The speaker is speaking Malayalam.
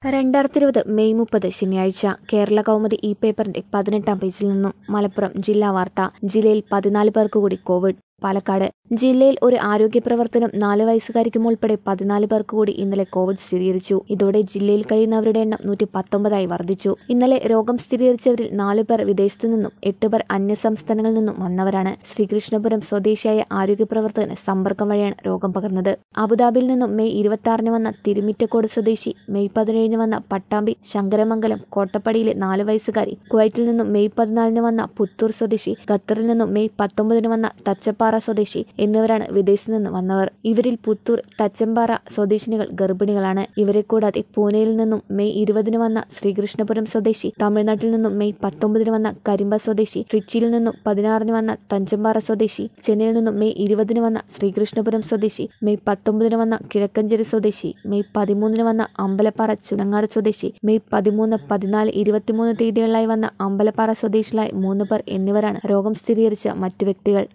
രണ്ടായിരത്തി ഇരുപത് മെയ് മുപ്പത് ശനിയാഴ്ച കേരള കൗമുദി ഈ പേപ്പറിന്റെ പതിനെട്ടാം പേജിൽ നിന്നും മലപ്പുറം ജില്ലാ വാർത്ത ജില്ലയിൽ പതിനാല് പേർക്ക് കൂടി കോവിഡ് പാലക്കാട് ജില്ലയിൽ ഒരു ആരോഗ്യ പ്രവർത്തനം നാല് വയസ്സുകാരിക്കും ഉൾപ്പെടെ പതിനാല് പേർക്ക് കൂടി ഇന്നലെ കോവിഡ് സ്ഥിരീകരിച്ചു ഇതോടെ ജില്ലയിൽ കഴിയുന്നവരുടെ എണ്ണം നൂറ്റി പത്തൊമ്പതായി വർദ്ധിച്ചു ഇന്നലെ രോഗം സ്ഥിരീകരിച്ചവരിൽ നാലു പേർ വിദേശത്തു നിന്നും എട്ട് പേർ അന്യ സംസ്ഥാനങ്ങളിൽ നിന്നും വന്നവരാണ് ശ്രീകൃഷ്ണപുരം സ്വദേശിയായ ആരോഗ്യ പ്രവർത്തകന് സമ്പർക്കം വഴിയാണ് രോഗം പകർന്നത് അബുദാബിയിൽ നിന്നും മെയ് ഇരുപത്തി ആറിന് വന്ന തിരുമിറ്റക്കോട് സ്വദേശി മെയ് പതിനേഴിന് വന്ന പട്ടാമ്പി ശങ്കരമംഗലം കോട്ടപ്പടിയിലെ നാല് വയസ്സുകാരി കുവൈറ്റിൽ നിന്നും മെയ് പതിനാലിന് വന്ന പുത്തൂർ സ്വദേശി ഖത്തറിൽ നിന്നും മെയ് പത്തൊമ്പതിന് വന്ന തച്ചപ്പാറ സ്വദേശി എന്നിവരാണ് വിദേശത്തു നിന്ന് വന്നവർ ഇവരിൽ പുത്തൂർ തച്ചമ്പാറ സ്വദേശിനികൾ ഗർഭിണികളാണ് ഇവരെ കൂടാതെ പൂനെയിൽ നിന്നും മെയ് ഇരുപതിന് വന്ന ശ്രീകൃഷ്ണപുരം സ്വദേശി തമിഴ്നാട്ടിൽ നിന്നും മെയ് പത്തൊമ്പതിന് വന്ന കരിമ്പ സ്വദേശി ട്രിച്ചിയിൽ നിന്നും പതിനാറിന് വന്ന തഞ്ചമ്പാറ സ്വദേശി ചെന്നൈയിൽ നിന്നും മെയ് ഇരുപതിന് വന്ന ശ്രീകൃഷ്ണപുരം സ്വദേശി മെയ് പത്തൊമ്പതിന് വന്ന കിഴക്കഞ്ചേരി സ്വദേശി മെയ് പതിമൂന്നിന് വന്ന അമ്പലപ്പാറ ചുനങ്ങാട് സ്വദേശി മെയ് പതിമൂന്ന് പതിനാല് ഇരുപത്തിമൂന്ന് തീയതികളിലായി വന്ന അമ്പലപ്പാറ സ്വദേശികളായ മൂന്ന് പേർ എന്നിവരാണ് രോഗം സ്ഥിരീകരിച്ച മറ്റു വ്യക്തികൾ